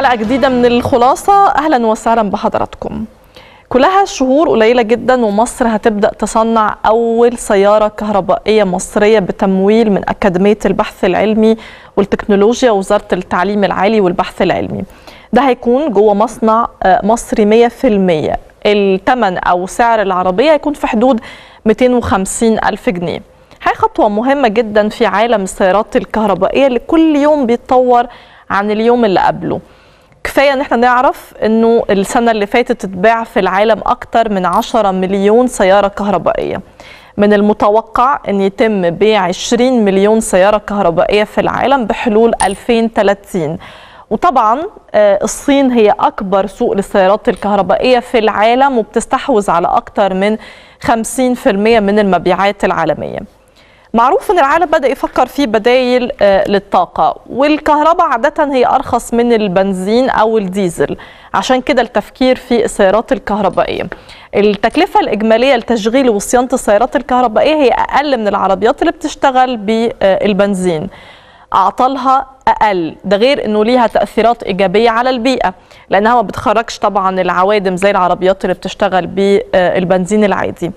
حلقة جديدة من الخلاصة أهلا وسهلا بحضراتكم كلها شهور قليلة جدا ومصر هتبدأ تصنع أول سيارة كهربائية مصرية بتمويل من أكاديمية البحث العلمي والتكنولوجيا ووزارة التعليم العالي والبحث العلمي ده هيكون جوه مصنع مصري 100% الثمن أو سعر العربية هيكون في حدود 250 ألف جنيه هي خطوة مهمة جدا في عالم السيارات الكهربائية اللي كل يوم بيتطور عن اليوم اللي قبله كفايه ان احنا نعرف انه السنه اللي فاتت اتباع في العالم اكتر من 10 مليون سياره كهربائيه من المتوقع ان يتم بيع 20 مليون سياره كهربائيه في العالم بحلول 2030 وطبعا الصين هي اكبر سوق للسيارات الكهربائيه في العالم وبتستحوذ على اكتر من 50% من المبيعات العالميه معروف ان العالم بدا يفكر في بدايل للطاقه والكهرباء عاده هي ارخص من البنزين او الديزل عشان كده التفكير في السيارات الكهربائيه التكلفه الاجماليه لتشغيل وصيانه السيارات الكهربائيه هي اقل من العربيات اللي بتشتغل بالبنزين اعطالها اقل ده غير انه ليها تاثيرات ايجابيه على البيئه لانها ما بتخرجش طبعا العوادم زي العربيات اللي بتشتغل بالبنزين العادي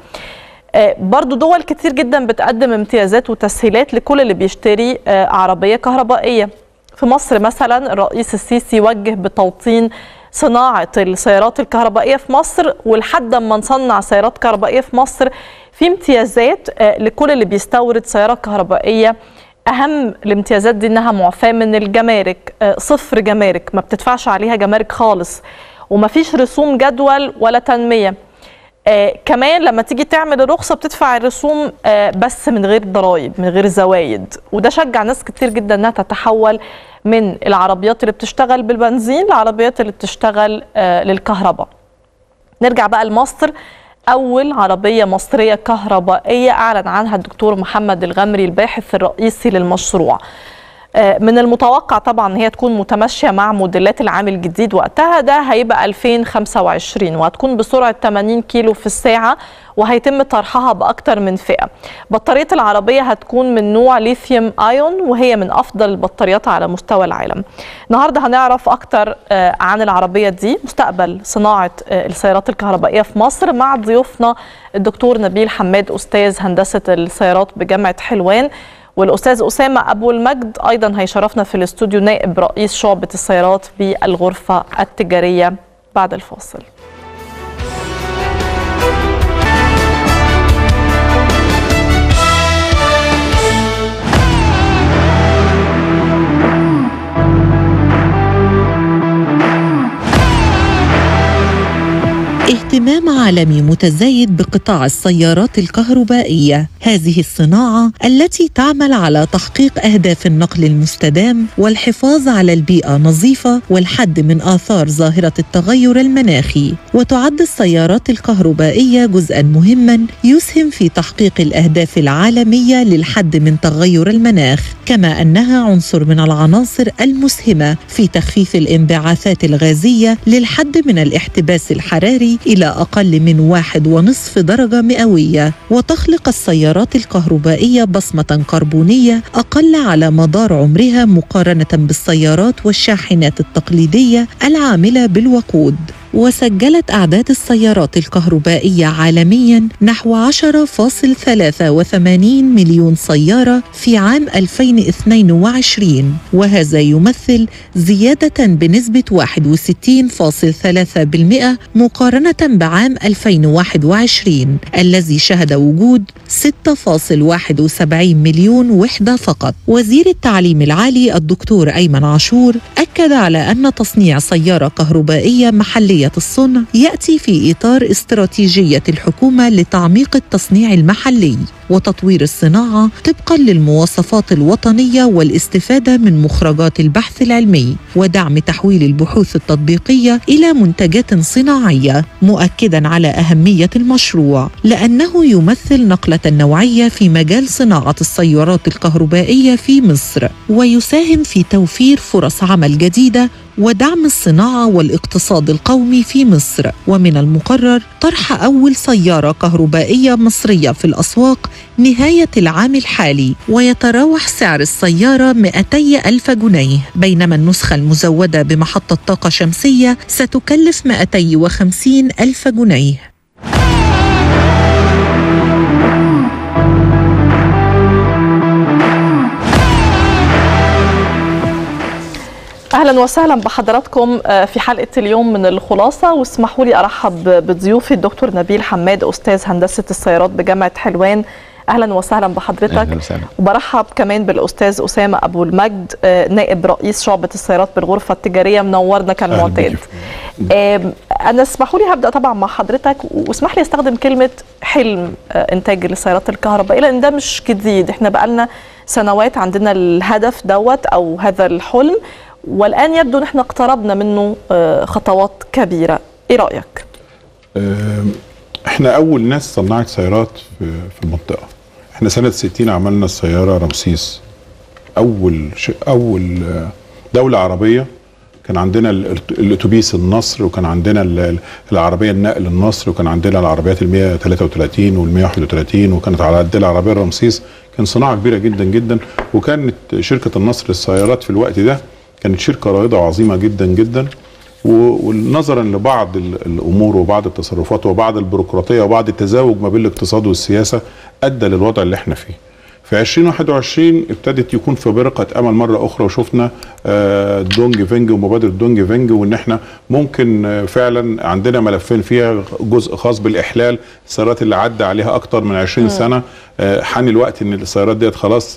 برضو دول كتير جدا بتقدم امتيازات وتسهيلات لكل اللي بيشتري عربية كهربائية في مصر مثلا الرئيس السيسي وجه بتوطين صناعة السيارات الكهربائية في مصر ولحد ما نصنع سيارات كهربائية في مصر في امتيازات لكل اللي بيستورد سيارة كهربائية أهم الامتيازات دي إنها معفاة من الجمارك صفر جمارك ما بتدفعش عليها جمارك خالص ومفيش رسوم جدول ولا تنمية آه كمان لما تيجي تعمل الرخصه بتدفع الرسوم آه بس من غير ضرائب من غير زوايد وده شجع ناس كتير جدا انها تتحول من العربيات اللي بتشتغل بالبنزين للعربيات اللي بتشتغل آه للكهرباء نرجع بقى لمصر اول عربيه مصريه كهربائيه اعلن عنها الدكتور محمد الغمري الباحث الرئيسي للمشروع من المتوقع طبعا هي تكون متماشيه مع موديلات العام الجديد وقتها ده هيبقى 2025 وهتكون بسرعه 80 كيلو في الساعه وهيتم طرحها باكثر من فئه. بطاريه العربيه هتكون من نوع ليثيوم ايون وهي من افضل البطاريات على مستوى العالم. النهارده هنعرف اكثر عن العربيه دي مستقبل صناعه السيارات الكهربائيه في مصر مع ضيوفنا الدكتور نبيل حماد استاذ هندسه السيارات بجامعه حلوان والاستاذ اسامه ابو المجد ايضا هيشرفنا في الاستوديو نائب رئيس شعبه السيارات بالغرفه التجاريه بعد الفاصل اهتمام عالمي متزايد بقطاع السيارات الكهربائيه هذه الصناعه التي تعمل على تحقيق اهداف النقل المستدام والحفاظ على البيئه نظيفه والحد من اثار ظاهره التغير المناخي وتعد السيارات الكهربائيه جزءا مهما يسهم في تحقيق الاهداف العالميه للحد من تغير المناخ كما انها عنصر من العناصر المسهمه في تخفيف الانبعاثات الغازيه للحد من الاحتباس الحراري إلى أقل من واحد ونصف درجة مئوية وتخلق السيارات الكهربائية بصمة كربونية أقل على مدار عمرها مقارنة بالسيارات والشاحنات التقليدية العاملة بالوقود وسجلت أعداد السيارات الكهربائية عالميا نحو 10.83 مليون سيارة في عام 2022 وهذا يمثل زيادة بنسبة 61.3% مقارنة بعام 2021 الذي شهد وجود 6.71 مليون وحدة فقط وزير التعليم العالي الدكتور أيمن عاشور أكد على أن تصنيع سيارة كهربائية محلية الصنع ياتي في اطار استراتيجيه الحكومه لتعميق التصنيع المحلي وتطوير الصناعه طبقا للمواصفات الوطنيه والاستفاده من مخرجات البحث العلمي ودعم تحويل البحوث التطبيقيه الى منتجات صناعيه مؤكدا على اهميه المشروع لانه يمثل نقله نوعيه في مجال صناعه السيارات الكهربائيه في مصر ويساهم في توفير فرص عمل جديده ودعم الصناعة والاقتصاد القومي في مصر ومن المقرر طرح أول سيارة كهربائية مصرية في الأسواق نهاية العام الحالي ويتراوح سعر السيارة 200 ألف جنيه بينما النسخة المزودة بمحطة طاقة شمسية ستكلف 250 ألف جنيه اهلا وسهلا بحضراتكم في حلقه اليوم من الخلاصه واسمحوا لي ارحب بضيوفي الدكتور نبيل حماد استاذ هندسه السيارات بجامعه حلوان اهلا وسهلا بحضرتك أهلا وسهلا. وبرحب كمان بالاستاذ اسامه ابو المجد نائب رئيس شعبه السيارات بالغرفه التجاريه منورنا كالمعتاد انا اسمحوا لي هبدا طبعا مع حضرتك واسمح لي استخدم كلمه حلم انتاج السيارات الكهربائيه لان ده مش جديد احنا بقالنا سنوات عندنا الهدف دوت او هذا الحلم والان يبدو ان احنا اقتربنا منه خطوات كبيره ايه رايك احنا اول ناس صنعت سيارات في المنطقه احنا سنه 60 عملنا السياره رمسيس اول ش... اول دوله عربيه كان عندنا الاتوبيس النصر وكان عندنا العربيه النقل النصر وكان عندنا العربيات ال 133 وال 131 وكانت على قد العربيه الرمسيس كان صناعه كبيره جدا جدا وكانت شركه النصر للسيارات في الوقت ده كانت شركه رائده وعظيمه جدا جدا ونظرا لبعض الامور وبعض التصرفات وبعض البيروقراطيه وبعض التزاوج ما بين الاقتصاد والسياسه ادى للوضع اللي احنا فيه. في 2021 ابتدت يكون في برقه امل مره اخرى وشفنا دونج فينج ومبادره دونج فينج وان احنا ممكن فعلا عندنا ملفين فيها جزء خاص بالاحلال السيارات اللي عدى عليها اكتر من 20 سنه حان الوقت ان السيارات ديت خلاص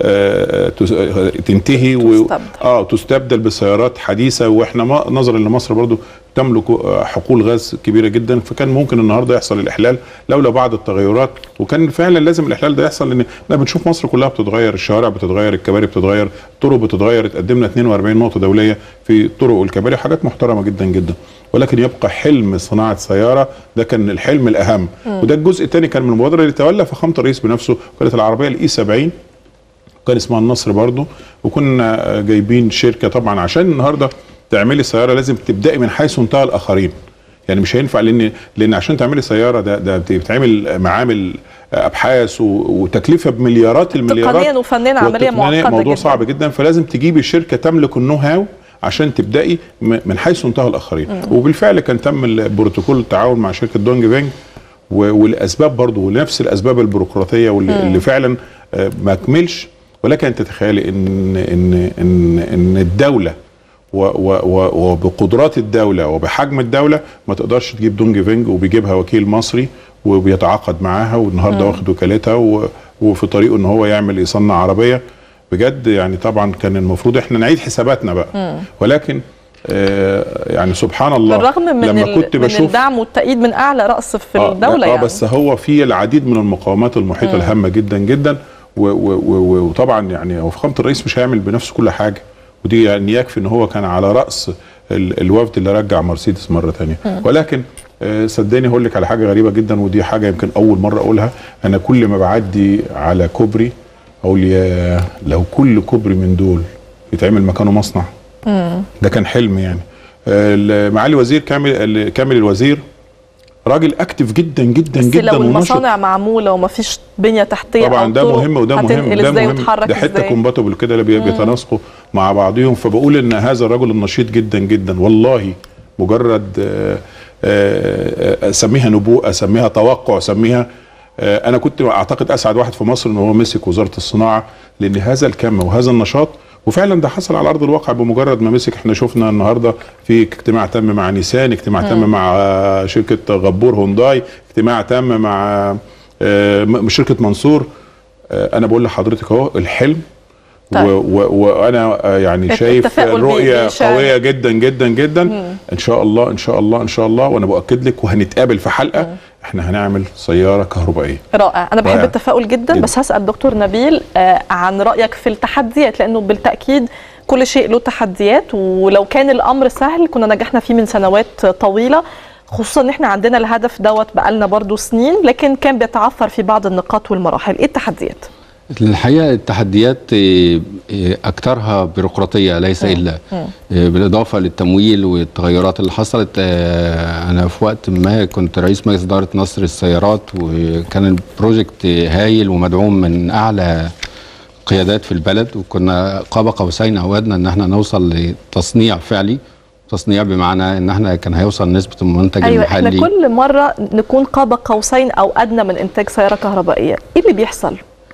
تنتهي و... اه تستبدل بسيارات حديثه واحنا ما نظرا لمصر برضو تملك حقول غاز كبيره جدا فكان ممكن النهارده يحصل الاحلال لولا بعض التغيرات وكان فعلا لازم الاحلال ده يحصل لان احنا بنشوف مصر كلها بتتغير الشوارع بتتغير الكباري بتتغير الطرق بتتغير اتقدمنا 42 نقطه دوليه في الطرق والكباري حاجات محترمه جدا جدا ولكن يبقى حلم صناعه سياره ده كان الحلم الاهم م. وده الجزء الثاني كان من المبادره اللي تولى فخامه الرئيس بنفسه كانت العربيه الاي 70 كان اسمها النصر برضو وكنا جايبين شركه طبعا عشان النهارده تعملي سياره لازم تبداي من حيث انتهى الاخرين يعني مش هينفع لان لان عشان تعملي سياره ده ده بتتعمل معامل ابحاث وتكلفه بمليارات المليارات تقنيا وفنيا عمليه معقده موضوع جدا. صعب جدا فلازم تجيبي شركه تملك النو هاو عشان تبداي من حيث انتهى الاخرين مم. وبالفعل كان تم البروتوكول التعاون مع شركه دونج فينج والاسباب برضه ونفس الاسباب البيروقراطيه واللي اللي فعلا ما كملش ولكن انت تتخيلي ان ان ان ان الدوله و و و وبقدرات الدوله وبحجم الدوله ما تقدرش تجيب دونج فينج وبيجيبها وكيل مصري وبيتعاقد معاها والنهارده واخد وكالتها وفي طريقه ان هو يعمل يصنع عربيه بجد يعني طبعا كان المفروض احنا نعيد حساباتنا بقى مم. ولكن آه يعني سبحان الله بالرغم من لما كنت بشوف من الدعم والتأييد من اعلى راس في آه الدوله آه يعني بس هو في العديد من المقاومات المحيطه مم. الهامه جدا جدا وطبعا يعني هو فخامه الرئيس مش هيعمل بنفسه كل حاجه ودي يعني يكفي ان هو كان على راس الوفد اللي رجع مرسيدس مره ثانيه ولكن صدقني هقول لك على حاجه غريبه جدا ودي حاجه يمكن اول مره اقولها انا كل ما بعدي على كوبري اقول يا لو كل كوبري من دول يتعمل مكانه مصنع ده كان حلم يعني معالي الوزير كامل كامل الوزير راجل اكتف جدا جدا بس جدا لو المصانع معموله وما فيش بنيه تحتيه طبعا ده مهم وده مهم ده مهم ده حته كومباتبل كده اللي بيتناسقوا مع بعضهم فبقول ان هذا الرجل النشيط جدا جدا والله مجرد اسميها نبوءه اسميها توقع اسميها انا كنت اعتقد اسعد واحد في مصر ان هو مسك وزاره الصناعه لان هذا الكم وهذا النشاط وفعلا ده حصل على ارض الواقع بمجرد ما مسك احنا شفنا النهارده في اجتماع تم مع نيسان اجتماع تم مع شركه غبور هونداي اجتماع تم مع شركه منصور انا بقول لحضرتك اهو الحلم طيب. وانا يعني شايف رؤيه قويه جدا جدا جدا مم. ان شاء الله ان شاء الله ان شاء الله وانا باكد لك وهنتقابل في حلقه مم. احنا هنعمل سياره كهربائيه رائع انا بحب التفاؤل جدا, جدا بس هسال دكتور نبيل آه عن رايك في التحديات لانه بالتاكيد كل شيء له تحديات ولو كان الامر سهل كنا نجحنا فيه من سنوات طويله خصوصا ان احنا عندنا الهدف دوت بقالنا برضو سنين لكن كان بيتعثر في بعض النقاط والمراحل ايه التحديات الحقيقه التحديات آه، آه، اكثرها بيروقراطيه ليس الا آه، بالاضافه للتمويل والتغيرات اللي حصلت آه، انا في وقت ما كنت رئيس مجلس اداره نصر السيارات وكان البروجكت هايل ومدعوم من اعلى قيادات في البلد وكنا قاب قوسين او ادنى ان احنا نوصل لتصنيع فعلي تصنيع بمعنى ان احنا كان هيوصل نسبه المنتج ايوه احنا المحلي كل مره نكون قاب قوسين او ادنى من انتاج سياره كهربائيه ايه اللي بيحصل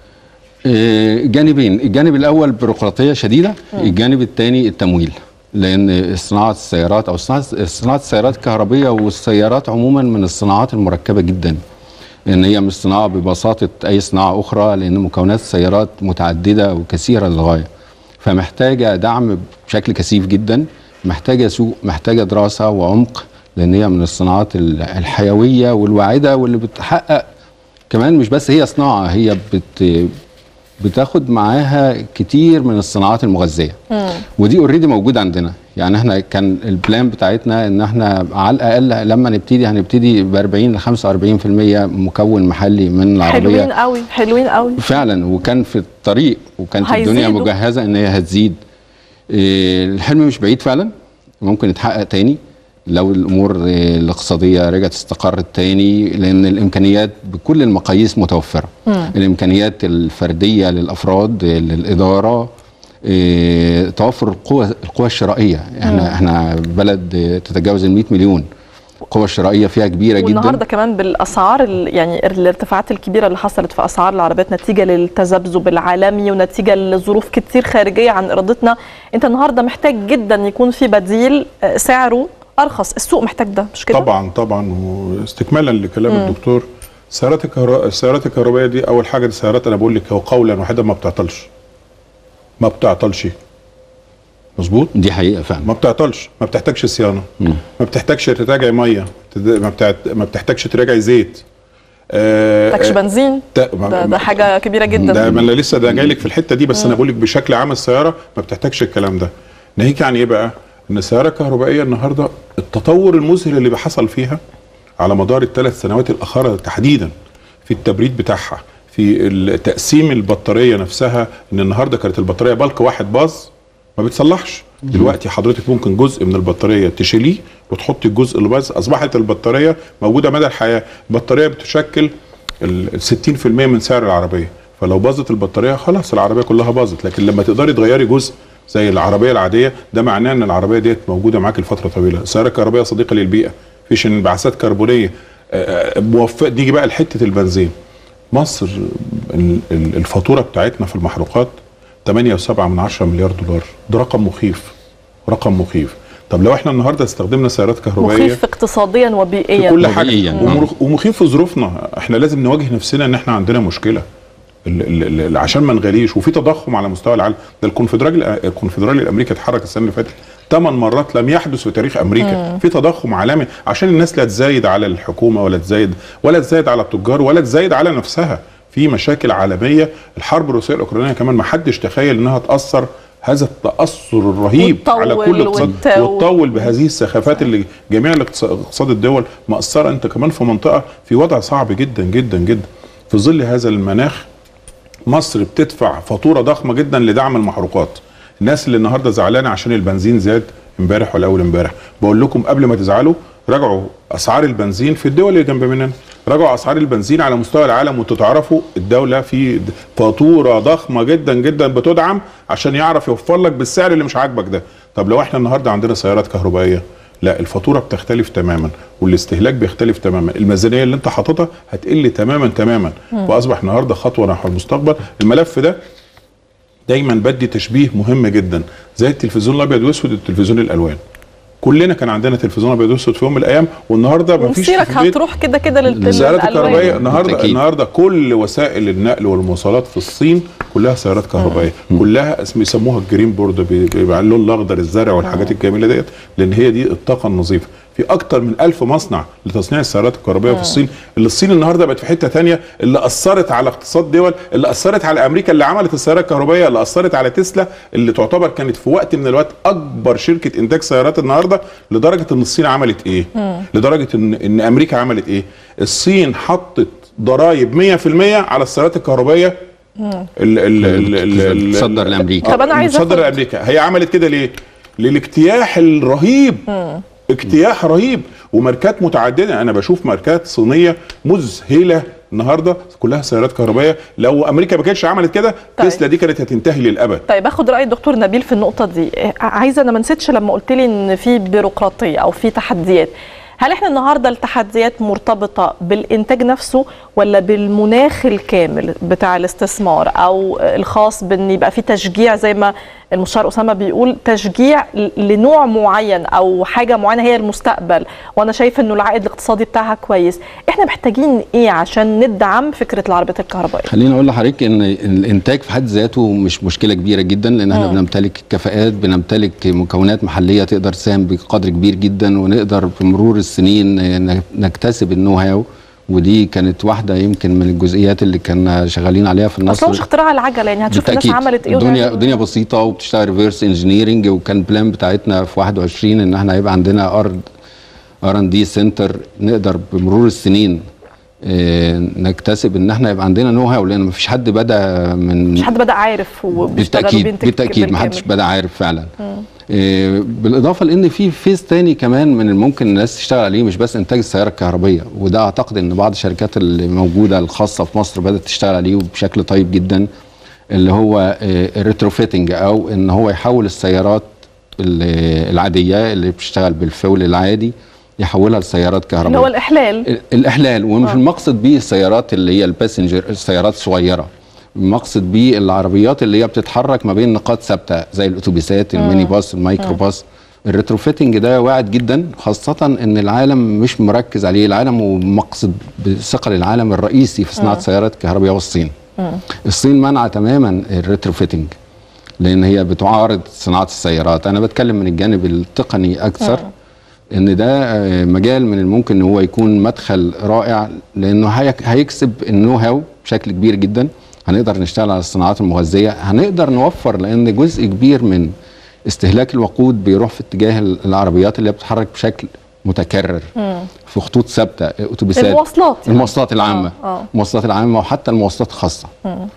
آه، جانبين الجانب الاول بيروقراطيه شديده الجانب الثاني التمويل لان صناعه السيارات او صناعه صناعه السيارات الكهربيه والسيارات عموما من الصناعات المركبه جدا ان هي مش صناعه ببساطه اي صناعه اخرى لان مكونات السيارات متعدده وكثيره للغايه فمحتاجه دعم بشكل كثيف جدا محتاجه سوق محتاجه دراسه وعمق لان هي من الصناعات ال- الحيويه والواعده واللي بتحقق كمان مش بس هي صناعه هي بت بتاخد معاها كتير من الصناعات المغذيه ودي اوريدي موجوده عندنا يعني احنا كان البلان بتاعتنا ان احنا على الاقل لما نبتدي هنبتدي ب 40 ل 45% مكون محلي من العربيه حلوين قوي حلوين قوي فعلا وكان في الطريق وكانت الدنيا هيزيدوا. مجهزه ان هي هتزيد إيه، الحلم مش بعيد فعلا ممكن يتحقق تاني لو الامور إيه، الاقتصاديه رجعت استقرت تاني لان الامكانيات بكل المقاييس متوفره الامكانيات الفرديه للافراد إيه، للاداره إيه، توفر القوى القوى الشرائيه احنا احنا بلد إيه، تتجاوز ال 100 مليون القوى الشرائيه فيها كبيره جدا والنهارده كمان بالاسعار ال- يعني الارتفاعات الكبيره اللي حصلت في اسعار العربيات نتيجه للتذبذب العالمي ونتيجه لظروف كتير خارجيه عن ارادتنا انت النهارده محتاج جدا يكون في بديل آه، سعره ارخص السوق محتاج ده مش كده طبعا طبعا واستكمالا لكلام الدكتور السيارات الكهرباء السيارات الكهربائيه دي اول حاجه دي سيارات انا بقول لك هو قولا واحدا ما بتعطلش ما بتعطلش مظبوط دي حقيقه فعلا ما بتعطلش ما بتحتاجش صيانه ما بتحتاجش تراجعي ميه تد- ما, بتاعت ما بتحتاجش تراجعي زيت آه، محتاجش آه، بنزين تا- ما- ده, ده ما- حاجه كبيره جدا ده ما انا لسه ده جاي لك في الحته دي بس انا بقول لك بشكل عام السياره ما بتحتاجش الكلام ده ناهيك عن ايه بقى ان السياره الكهربائيه النهارده التطور المذهل اللي حصل فيها على مدار الثلاث سنوات الاخيره تحديدا في التبريد بتاعها في ال- تقسيم البطاريه نفسها ان النهارده كانت البطاريه بلك واحد باظ ما بيتصلحش دلوقتي حضرتك ممكن جزء من البطاريه تشيليه وتحطي الجزء اللي باظ اصبحت البطاريه موجوده مدى الحياه البطاريه بتشكل ال 60% من سعر العربيه فلو باظت البطاريه خلاص العربيه كلها باظت لكن لما تقدري تغيري جزء زي العربيه العاديه ده معناه ان العربيه ديت موجوده معاك لفتره طويله السياره الكهربائيه صديقه للبيئه مفيش انبعاثات كربونيه آه، آه، موفق نيجي بقى لحته البنزين مصر ال- ال- الفاتوره بتاعتنا في المحروقات 8.7 من 10 مليار دولار ده رقم مخيف رقم مخيف طب لو احنا النهارده استخدمنا سيارات كهربائيه مخيف اقتصاديا وبيئيا في كل حاجه وبيئياً. ومرخ- ومخيف في ظروفنا احنا لازم نواجه نفسنا ان احنا عندنا مشكله ال- ال- ال- عشان ما نغليش وفي تضخم على مستوى العالم ده الكونفدرالي الكونفدرالي الامريكي اتحرك السنه اللي فاتت ثمان مرات لم يحدث في تاريخ امريكا في تضخم عالمي عشان الناس لا تزايد على الحكومه ولا تزايد ولا تزايد على التجار ولا تزايد على نفسها في مشاكل عالميه الحرب الروسيه الاوكرانيه كمان ما حدش تخيل انها تاثر هذا التاثر الرهيب على وتطول كل اقتصاد وت- وتطول بهذه السخافات اللي جميع الاقتص- اقتصاد الدول مأثرة انت كمان في منطقة في وضع صعب جدا جدا جدا في ظل هذا المناخ مصر بتدفع فاتورة ضخمة جدا لدعم المحروقات الناس اللي النهارده زعلانة عشان البنزين زاد امبارح ولا اول امبارح بقول لكم قبل ما تزعلوا راجعوا اسعار البنزين في الدول اللي جنب مننا راجعوا اسعار البنزين على مستوى العالم وانتوا تعرفوا الدوله في د- فاتوره ضخمه جدا جدا بتدعم عشان يعرف يوفر لك بالسعر اللي مش عاجبك ده طب لو احنا النهارده عندنا سيارات كهربائيه لا الفاتوره بتختلف تماما والاستهلاك بيختلف تماما الميزانيه اللي انت حاططها هتقل تماما تماما واصبح النهارده خطوه نحو المستقبل الملف ده دايما بدي تشبيه مهم جدا زي التلفزيون الابيض واسود والتلفزيون الالوان كلنا كان عندنا تلفزيون ابيض واسود في يوم من الايام والنهارده مفيش ومسيرك في البيت هتروح كده كده لل- السيارات للألوان. الكهربائيه النهارده بالتأكيد. النهارده كل وسائل النقل والمواصلات في الصين كلها سيارات كهربائيه كلها اسم يسموها الجرين بورد بي- بيبقى اللون الاخضر الزرع والحاجات الجميله ديت لان هي دي الطاقه النظيفه في اكتر من ألف مصنع لتصنيع السيارات الكهربائيه في الصين اللي الصين النهارده بقت في حته تانية اللي اثرت على اقتصاد دول اللي اثرت على امريكا اللي عملت السياره الكهربائيه اللي اثرت على تسلا اللي تعتبر كانت في وقت من الوقت اكبر شركه انتاج سيارات النهارده لدرجه ان الصين عملت ايه لدرجه ان ان امريكا عملت ايه الصين حطت ضرائب 100% على السيارات الكهربائيه ال- ال- ال- ال- ال- بتصدر لأمريكا. طب أنا عايزة بتصدر أخد- لامريكا هي عملت كده ليه؟ للاجتياح الرهيب اجتياح رهيب وماركات متعدده انا بشوف ماركات صينيه مذهله النهارده كلها سيارات كهربائيه لو امريكا ما كانتش عملت كده طيب. تسلا دي كانت هتنتهي للابد طيب اخد راي الدكتور نبيل في النقطه دي عايزه انا ما نسيتش لما قلت لي ان في بيروقراطيه او في تحديات هل احنا النهارده التحديات مرتبطه بالانتاج نفسه ولا بالمناخ الكامل بتاع الاستثمار او الخاص بان يبقى في تشجيع زي ما المستشار اسامه بيقول تشجيع لنوع معين او حاجه معينه هي المستقبل وانا شايف انه العائد الاقتصادي بتاعها كويس احنا محتاجين ايه عشان ندعم فكره العربيات الكهربائيه خليني اقول لحضرتك ان الانتاج في حد ذاته مش مشكله كبيره جدا لان احنا بنمتلك كفاءات بنمتلك مكونات محليه تقدر تساهم بقدر كبير جدا ونقدر بمرور السنين نكتسب النو هاو ودي كانت واحده يمكن من الجزئيات اللي كنا شغالين عليها في اصلا النصر مش اختراع العجله يعني هتشوف الناس بالتأكيد. عملت ايه الدنيا وده- الدنيا بسيطه وبتشتغل ريفرس انجينيرنج وكان بلان بتاعتنا في 21 ان احنا هيبقى عندنا ارض ار ان دي سنتر نقدر بمرور السنين آه، نكتسب ان احنا يبقى عندنا نو هاو لان مفيش حد بدا من مش حد بدا عارف وبيشتغل بالتاكيد وبينتج بالتاكيد ما حدش بالكامل. بدا عارف فعلا آه، بالاضافه لان في فيز تاني كمان من الممكن الناس تشتغل عليه مش بس انتاج السياره الكهربائيه وده اعتقد ان بعض الشركات اللي موجوده الخاصه في مصر بدات تشتغل عليه بشكل طيب جدا اللي هو الريتروفيتنج او ان هو يحول السيارات ال- العاديه اللي بتشتغل بالفول العادي يحولها لسيارات كهربائيه اللي هو الاحلال ال- الاحلال ومش المقصد بيه السيارات اللي هي الباسنجر السيارات الصغيره المقصد بيه العربيات اللي هي بتتحرك ما بين نقاط ثابته زي الاتوبيسات الميني باص المايكرو باص الريتروفيتنج ده واعد جدا خاصة ان العالم مش مركز عليه العالم ومقصد بثقل العالم الرئيسي في صناعة سيارات كهربائية والصين الصين منع تماما الريتروفيتنج لان هي بتعارض صناعة السيارات انا بتكلم من الجانب التقني اكثر ان ده آه، مجال من الممكن ان هو يكون مدخل رائع لانه هيك- هيكسب النو هاو بشكل كبير جدا هنقدر نشتغل على الصناعات المغذيه هنقدر نوفر لان جزء كبير من استهلاك الوقود بيروح في اتجاه ال- العربيات اللي بتتحرك بشكل متكرر في خطوط ثابته اتوبيسات المواصلات يعني. المواصلات العامه آه، آه. المواصلات العامه وحتى المواصلات الخاصه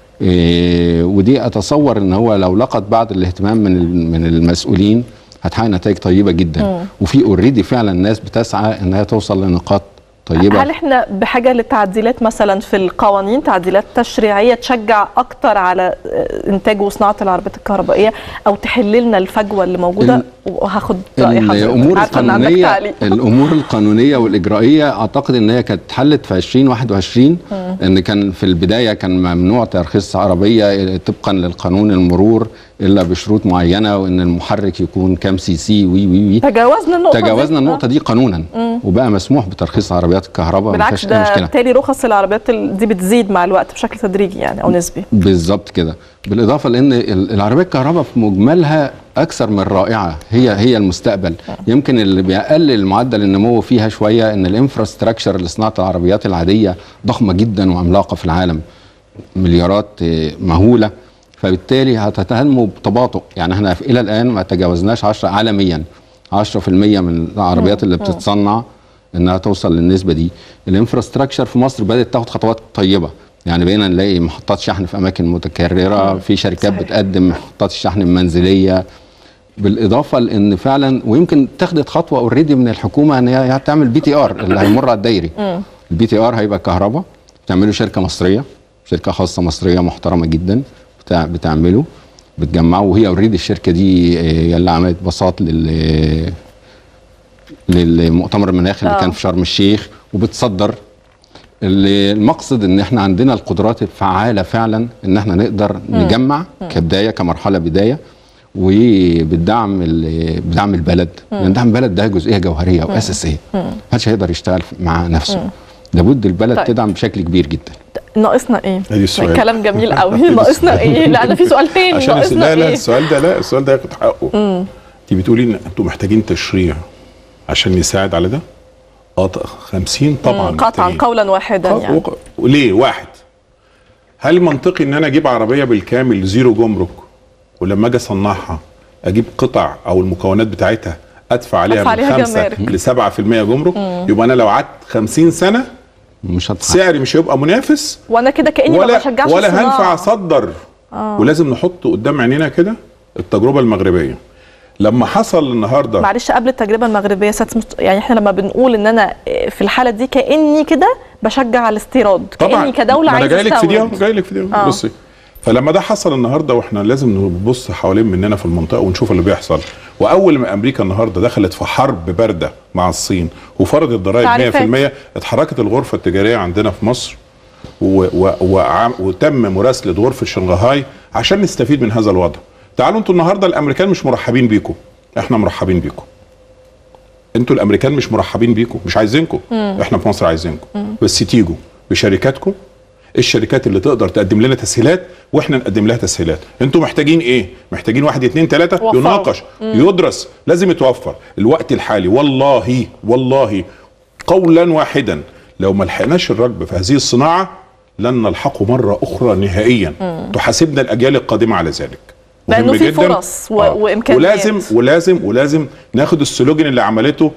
إيه ودي اتصور ان هو لو لقت بعض الاهتمام من ال- من المسؤولين هتحقق نتائج طيبه جدا وفي اوريدي فعلا ناس بتسعى انها توصل لنقاط طيبه هل احنا بحاجه لتعديلات مثلا في القوانين تعديلات تشريعيه تشجع اكتر على آه، انتاج وصناعه العربيات الكهربائيه او تحل لنا الفجوه اللي موجوده ال- وهاخد راي حضرتك الامور عارفة إن عندك القانونيه تعليق. الامور القانونيه والاجرائيه اعتقد ان هي كانت اتحلت في 2021 ان كان في البدايه كان ممنوع ترخيص عربيه طبقا للقانون المرور الا بشروط معينه وان المحرك يكون كام سي سي وي وي وي تجاوزنا النقطه دي. تجاوزنا آه. النقطه دي قانونا وبقى مسموح بترخيص عربيات الكهرباء ما بالعكس فيهاش اي ده مشكله بالتالي رخص العربيات ال- دي بتزيد مع الوقت بشكل تدريجي يعني او نسبي بالظبط كده بالاضافه لان ال- العربيه الكهرباء في مجملها اكثر من رائعه هي هي المستقبل يمكن اللي بيقلل معدل النمو فيها شويه ان الانفراستراكشر لصناعه العربيات العاديه ضخمه جدا وعملاقه في العالم مليارات آه، مهوله فبالتالي هتتنمو بتباطؤ يعني احنا في- الى الان ما تجاوزناش 10 عالميا 10% من العربيات اللي بتتصنع انها توصل للنسبه دي الانفراستراكشر في مصر بدات تاخد خطوات طيبه يعني بقينا نلاقي محطات شحن في اماكن متكرره في شركات صحيح. بتقدم محطات الشحن المنزليه بالاضافه لان فعلا ويمكن اتخذت خطوه اوريدي من الحكومه ان هي هتعمل بي تي ار اللي هيمر على الدايري البي تي ار هيبقى كهرباء بتعمله شركه مصريه شركه خاصه مصريه محترمه جدا بتاع بتعمله بتجمعه وهي اوريدي الشركه دي آه، هي اللي عملت بساط لل للمؤتمر المناخ اللي آه. كان في شرم الشيخ وبتصدر اللي المقصد ان احنا عندنا القدرات الفعاله فعلا ان احنا نقدر نجمع كبدايه كمرحله بدايه وبالدعم ال- بدعم البلد لان دعم البلد ده جزئيه جوهريه واساسيه محدش هيقدر يشتغل مع نفسه لابد البلد طيب. تدعم بشكل كبير جدا ناقصنا ايه؟ ادي السؤال. كلام جميل قوي ناقصنا ايه؟ لا ده في سؤال تاني عشان الس- ناقصنا لا لا ايه؟ السؤال ده لا السؤال ده ياخد حقه انت بتقولي ان انتوا محتاجين تشريع عشان يساعد على ده؟ اه ط- 50 طبعا مم، قطعا محتاجين. قولا واحدا آه، يعني وق- ليه واحد هل منطقي ان انا اجيب عربيه بالكامل زيرو جمرك ولما اجي اصنعها اجيب قطع او المكونات بتاعتها ادفع عليها أدفع من عليها 5 جمارك. ل 7% جمرك يبقى انا لو قعدت 50 سنه مش هتحقق سعري مش هيبقى منافس وانا كده كاني ما ولا بشجعش ولا الصناعة. هنفع اصدر ولازم نحط قدام عينينا كده التجربه المغربيه لما حصل النهارده معلش قبل التجربه المغربيه سات مست... يعني احنا لما بنقول ان انا في الحاله دي كاني كده بشجع على الاستيراد كاني كدوله ما انا عايزه جاي لك في دي أهو، استورد جاي لك في دي أهو. آه. بصي فلما ده حصل النهارده واحنا لازم نبص حوالين مننا في المنطقه ونشوف اللي بيحصل واول ما امريكا النهارده دخلت في حرب بارده مع الصين وفرضت ضرائب تعريفات. 100% اتحركت الغرفه التجاريه عندنا في مصر و و وعم- وتم مراسله غرفه شنغهاي عشان نستفيد من هذا الوضع تعالوا انتوا النهارده الامريكان مش مرحبين بيكم احنا مرحبين بيكم انتوا الامريكان مش مرحبين بيكم مش عايزينكم احنا في مصر عايزينكم بس تيجوا بشركاتكم الشركات اللي تقدر تقدم لنا تسهيلات واحنا نقدم لها تسهيلات انتوا محتاجين ايه محتاجين واحد اتنين تلاته وفروا. يناقش يدرس لازم يتوفر الوقت الحالي والله والله قولا واحدا لو ما لحقناش الركب في هذه الصناعه لن نلحقه مره اخرى نهائيا تحاسبنا الاجيال القادمه على ذلك لأنه مهم في جداً. فرص و- وإمكانيات. ولازم ولازم ولازم ناخد السلوجن اللي عملته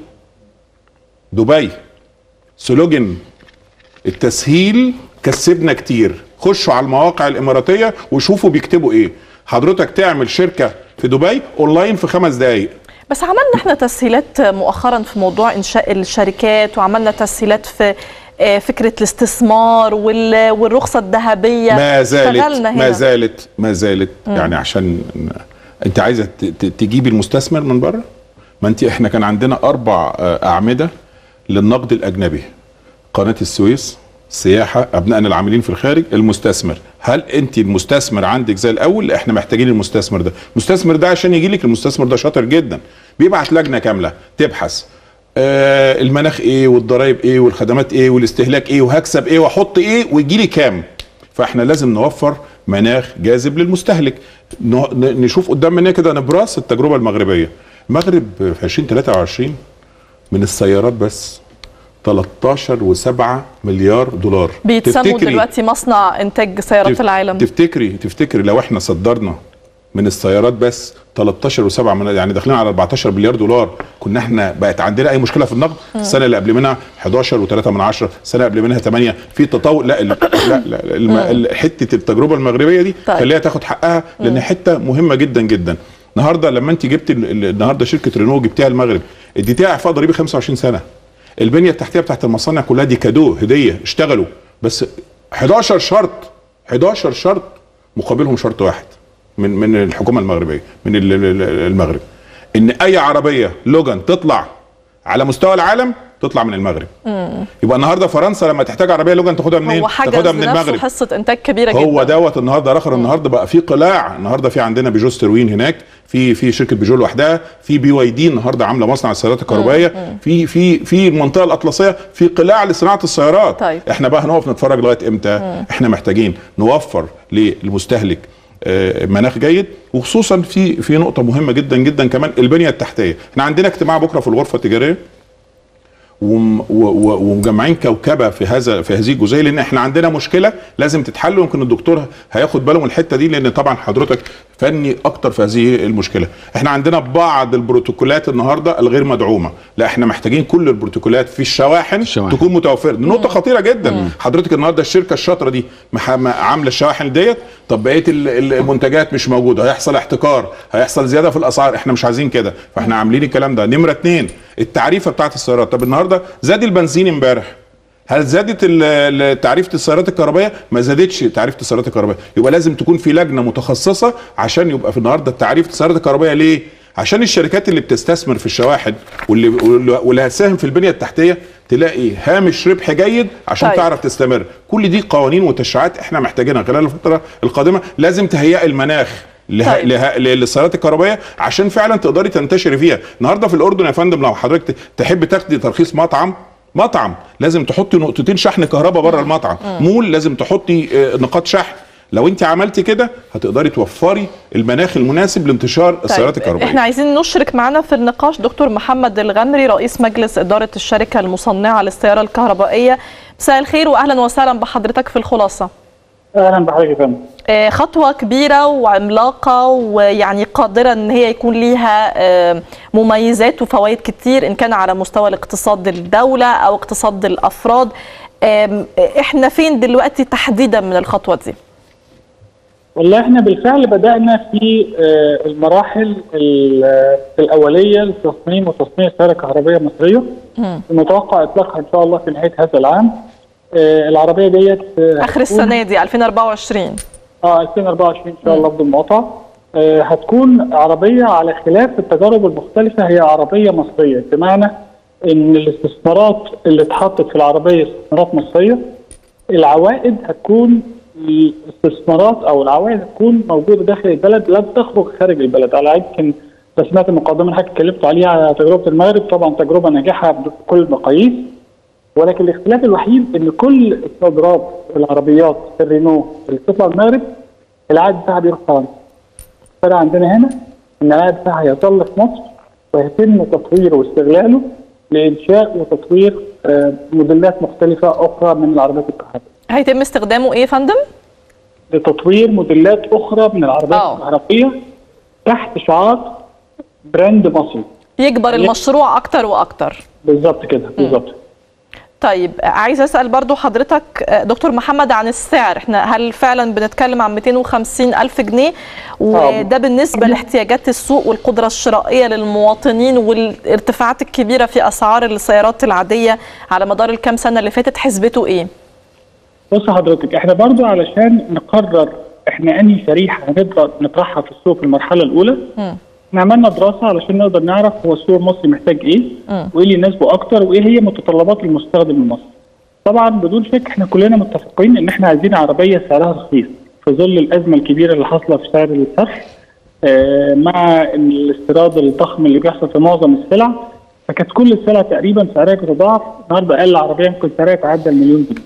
دبي سلوجن التسهيل كسبنا كتير خشوا على المواقع الاماراتيه وشوفوا بيكتبوا ايه حضرتك تعمل شركه في دبي اونلاين في خمس دقائق بس عملنا احنا تسهيلات مؤخرا في موضوع انشاء الشركات وعملنا تسهيلات في آه، فكره الاستثمار وال- والرخصه الذهبيه ما زالت اشتغلنا هنا. ما زالت ما زالت يعني عشان انت عايزه ت- ت- تجيبي المستثمر من بره ما انت احنا كان عندنا اربع آه، اعمده للنقد الاجنبي قناه السويس سياحه ابنائنا العاملين في الخارج المستثمر هل انت المستثمر عندك زي الاول لا احنا محتاجين المستثمر ده المستثمر ده عشان يجي لك المستثمر ده شاطر جدا بيبعت لجنه كامله تبحث آه المناخ ايه والضرايب ايه والخدمات ايه والاستهلاك ايه وهكسب ايه واحط ايه ويجي لي كام فاحنا لازم نوفر مناخ جاذب للمستهلك ن- ن- نشوف قدام مننا كده نبراس التجربه المغربيه المغرب في 2023 من السيارات بس 13 و7 مليار دولار بيتسموا تفتكري- دلوقتي مصنع انتاج سيارات تف- العالم تفتكري تفتكري لو احنا صدرنا من السيارات بس 13 و7 من يعني داخلين على 14 مليار دولار كنا احنا بقت عندنا اي مشكله في النقد السنه اللي قبل منها 11 و3 من 10 السنه اللي قبل منها 8 في تطور لا ال- لا, لا الم- ال- حته التجربه المغربيه دي طيب. خليها تاخد حقها لان حته مهمه جدا جدا النهارده لما انت جبت ال- ال- النهارده شركه رينو جبتيها المغرب اديتيها اعفاء ضريبي 25 سنه البنيه التحتيه بتاعت المصانع كلها دي كادو هديه اشتغلوا بس 11 شرط 11 شرط مقابلهم شرط واحد من من الحكومه المغربيه من ال- ال- ال- المغرب ان اي عربيه لوجان تطلع على مستوى العالم تطلع من المغرب يبقى النهارده فرنسا لما تحتاج عربيه لوجان تاخدها منين هو حجز تاخدها من لنفسه المغرب حصه انتاج كبيره هو جدا دوت النهارده اخر النهارده بقى في قلاع النهارده في عندنا بيجو ستروين هناك في في شركه بيجو لوحدها في بي واي دي النهارده عامله مصنع السيارات الكهربائيه في في في المنطقه الاطلسيه في قلاع لصناعه السيارات طيب. احنا بقى هنقف نتفرج لغايه امتى احنا محتاجين نوفر للمستهلك آه، مناخ جيد وخصوصا في في نقطه مهمه جدا جدا كمان البنيه التحتيه احنا عندنا اجتماع بكره في الغرفه التجاريه وم- و- و- ومجمعين كوكبه في هذا في هذه الجزئيه لان احنا عندنا مشكله لازم تتحل ويمكن الدكتور هياخد باله من الحته دي لان طبعا حضرتك فني اكتر في هذه المشكله احنا عندنا بعض البروتوكولات النهارده الغير مدعومه لا احنا محتاجين كل البروتوكولات في الشواحن, الشواحن. تكون متوفره دي نقطه خطيره جدا حضرتك النهارده الشركه الشاطره دي مح- ما- عامله الشواحن ديت طب بقيه ال- ال- المنتجات مش موجوده هيحصل احتكار هيحصل زياده في الاسعار احنا مش عايزين كده فاحنا عاملين الكلام ده نمره اتنين التعريفه بتاعت السيارات طب النهارده زاد البنزين امبارح هل زادت ال- ال- تعريفه السيارات الكهربائيه؟ ما زادتش تعريفه السيارات الكهربائيه، يبقى لازم تكون في لجنه متخصصه عشان يبقى في النهارده تعريفه السيارات الكهربائيه ليه؟ عشان الشركات اللي بتستثمر في الشواحن واللي واللي واللي هتساهم في البنيه التحتيه تلاقي هامش ربح جيد عشان طيب. طيب. تعرف تستمر، كل دي قوانين وتشريعات احنا محتاجينها خلال الفتره القادمه لازم تهيئ المناخ له... طيب. له... للسيارات الكهربائيه عشان فعلا تقدري تنتشري فيها النهارده في الاردن يا فندم لو حضرتك تحب تاخدي ترخيص مطعم مطعم لازم تحطي نقطتين شحن كهرباء بره المطعم مول لازم تحطي آه، نقاط شحن لو انت عملتي كده هتقدري توفري المناخ المناسب لانتشار السيارات الكهربائيه احنا عايزين نشرك معنا في النقاش دكتور محمد الغمري رئيس مجلس إدارة الشركة المصنعة للسيارة الكهربائية مساء الخير وأهلا وسهلا بحضرتك في الخلاصة اهلا بحضرتك يا فندم آه، خطوة كبيرة وعملاقة ويعني قادرة ان هي يكون ليها آه، مميزات وفوائد كتير ان كان على مستوى الاقتصاد الدولة او اقتصاد الافراد آم، احنا فين دلوقتي تحديدا من الخطوه دي والله احنا بالفعل بدانا في آه، المراحل ال- آه، الاوليه لتصميم وتصنيع سياره كهربائيه مصريه المتوقع اطلاقها ان شاء الله في نهايه هذا العام آه، العربيه ديت آه، اخر هتكون- السنه دي 2024 اه 2024 ان شاء الله بدون مقاطعه آه، هتكون عربيه على خلاف التجارب المختلفه هي عربيه مصريه بمعنى ان الاستثمارات اللي اتحطت في العربيه استثمارات مصريه العوائد هتكون الاستثمارات او العوائد هتكون موجوده داخل البلد لا تخرج خارج البلد على يمكن سمعت المقدمه اللي حضرتك اتكلمت عليها على تجربه المغرب طبعا تجربه ناجحه بكل المقاييس ولكن الاختلاف الوحيد ان كل صادرات العربيات الرينو اللي بتطلع المغرب العائد بتاعها بيروح فرنسا. الفرق عندنا هنا ان العائد بتاعها يظل في مصر ويتم تطويره واستغلاله لانشاء وتطوير آه، موديلات مختلفه اخرى من العربيات الكهربائيه. هيتم استخدامه ايه يا فندم لتطوير موديلات اخرى من العربيات آه. الكهربائيه تحت شعار براند مصري. يكبر المشروع اكتر واكتر بالظبط كده بالظبط. طيب عايز اسال برضو حضرتك آه، دكتور محمد عن السعر احنا هل فعلا بنتكلم عن 250 الف جنيه وده بالنسبه لاحتياجات السوق والقدره الشرائيه للمواطنين والارتفاعات الكبيره في اسعار السيارات العاديه على مدار الكام سنه اللي فاتت حسبته ايه بص حضرتك احنا برضو علشان نقرر احنا انهي شريحه هنقدر نطرحها في السوق في المرحله الاولى مم. احنا عملنا دراسه علشان نقدر نعرف هو السوق المصري محتاج ايه مم. وايه اللي يناسبه اكتر وايه هي متطلبات المستخدم المصري. طبعا بدون شك احنا كلنا متفقين ان احنا عايزين عربيه سعرها رخيص في ظل الازمه الكبيره اللي حاصله في سعر الصرف آه مع الاستيراد الضخم اللي بيحصل في معظم السلع فكانت كل السلع تقريبا سعرها بتضاعف النهارده اقل عربيه ممكن سعرها يتعدى المليون جنيه.